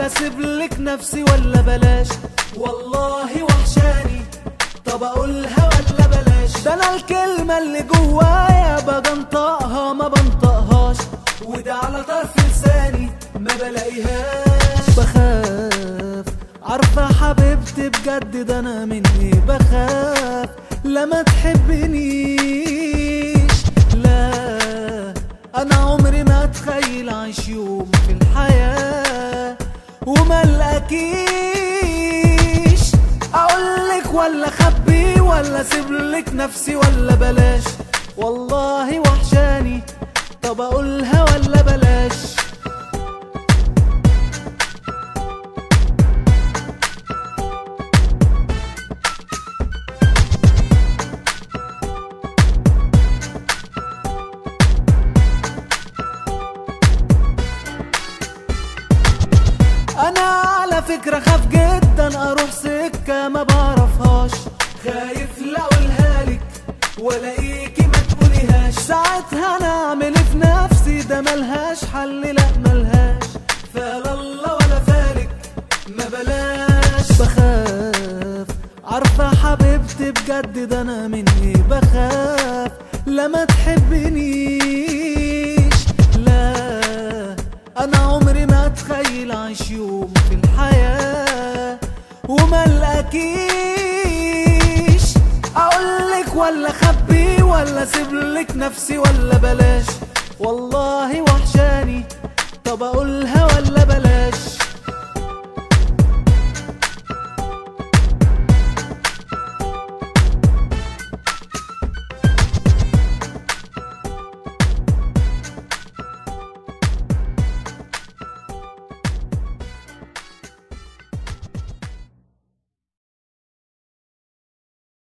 ولا سيبلك نفسي ولا بلاش والله وحشاني طب اقولها ولا بلاش ده انا الكلمة اللي جوايا بنطقها ما بنطقهاش وده على طرف لساني ما بلاقيهاش بخاف عارفة حبيبتي بجد ده انا مني بخاف لما تحبنيش لا انا عمري ما اتخيل اعيش يوم في الحياة وما الاقيش اقولك ولا اخبي ولا اسيبلك نفسي ولا بلاش والله وحشاني طب اقولها ولا بلاش انا على فكرة خاف جدا اروح سكة ما بعرفهاش خايف لا اقولها لك والاقيكي ما تقوليهاش ساعتها انا اعمل إيه في نفسي ده ملهاش حل لا ملهاش فلا الله ولا فالك ما بلاش بخاف عارفة حبيبتي بجد ده انا مني بخاف لما تحبنيش لا انا عمري ما اتخيل اعيش يوم في الحياة وما الاقيش اقولك ولا اخبي ولا اسيبلك نفسي ولا بلاش والله وحشاني طب اقولها ولا بلاش